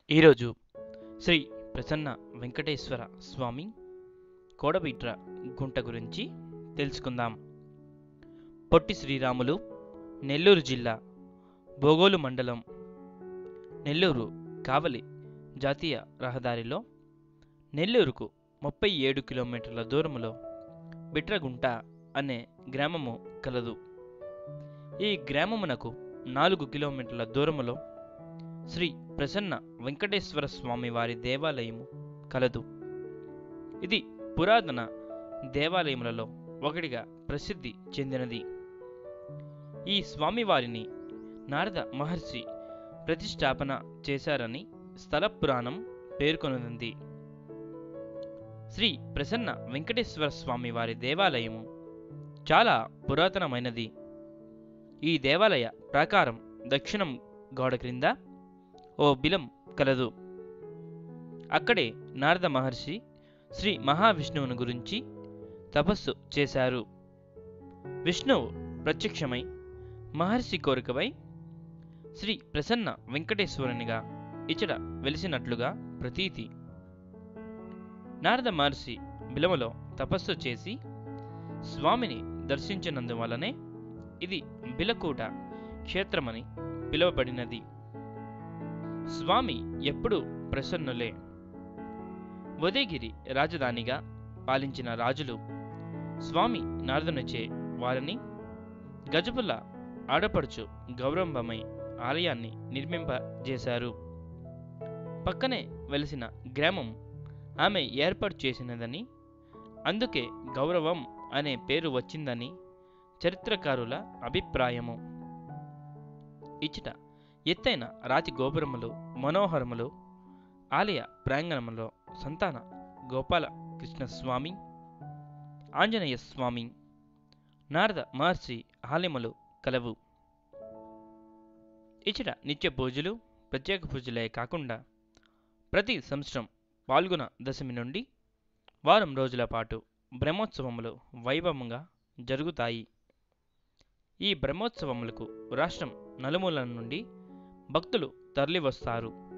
ఈరోజు శ్రీ ప్రసన్న వెంకటేశ్వర స్వామి కోడబిట్ర గుంట గురించి తెలుసుకుందాం పొట్టి శ్రీరాములు నెల్లూరు జిల్లా బోగోలు మండలం నెల్లూరు కావలి జాతీయ రహదారిలో నెల్లూరుకు ముప్పై ఏడు కిలోమీటర్ల దూరంలో బిట్రగుంట అనే గ్రామము కలదు ఈ గ్రామమునకు నాలుగు కిలోమీటర్ల దూరములో శ్రీ ప్రసన్న వెంకటేశ్వర స్వామి వారి దేవాలయము కలదు ఇది పురాతన దేవాలయములలో ఒకటిగా ప్రసిద్ధి చెందినది ఈ స్వామివారిని నారద మహర్షి ప్రతిష్టాపన చేశారని స్థల పురాణం పేర్కొనుంది శ్రీ ప్రసన్న వెంకటేశ్వర స్వామి వారి దేవాలయము చాలా పురాతనమైనది ఈ దేవాలయ ప్రాకారం దక్షిణం గోడ క్రింద ఓ బిలం కలదు అక్కడే నారద మహర్షి శ్రీ మహావిష్ణువుని గురించి తపస్సు చేశారు విష్ణువు ప్రత్యక్షమై మహర్షి కోరికపై శ్రీ ప్రసన్న వెంకటేశ్వరునిగా ఇచ్చట వెలిసినట్లుగా ప్రతీతి నారద మహర్షి బిలములో తపస్సు చేసి స్వామిని దర్శించినందువలనే ఇది బిలకూట క్షేత్రమని పిలువబడినది స్వామి ఎప్పుడు ప్రసన్నులే ఉదయగిరి రాజధానిగా పాలించిన రాజులు స్వామి నారదునిచే వారిని గజపుల్ల ఆడపడుచు గౌరవంబమై ఆలయాన్ని నిర్మింపజేశారు పక్కనే వెలిసిన గ్రామం ఆమె ఏర్పాటు చేసినదని అందుకే గౌరవం అనే పేరు వచ్చిందని చరిత్రకారుల అభిప్రాయము ఇచ్చట ఎత్తైన రాతి గోపురములు మనోహరములు ఆలయ ప్రాంగణములో సంతాన గోపాల కృష్ణస్వామి ఆంజనేయ స్వామి నారద మహర్షి ఆలయములు కలవు ఇచ్చట నిత్య పూజలు ప్రత్యేక పూజలే కాకుండా ప్రతి సంవత్సరం పాల్గొన దశమి నుండి వారం రోజుల పాటు బ్రహ్మోత్సవములు వైభవంగా జరుగుతాయి ఈ బ్రహ్మోత్సవములకు రాష్ట్రం నలుమూలల నుండి భక్తులు తరలివస్తారు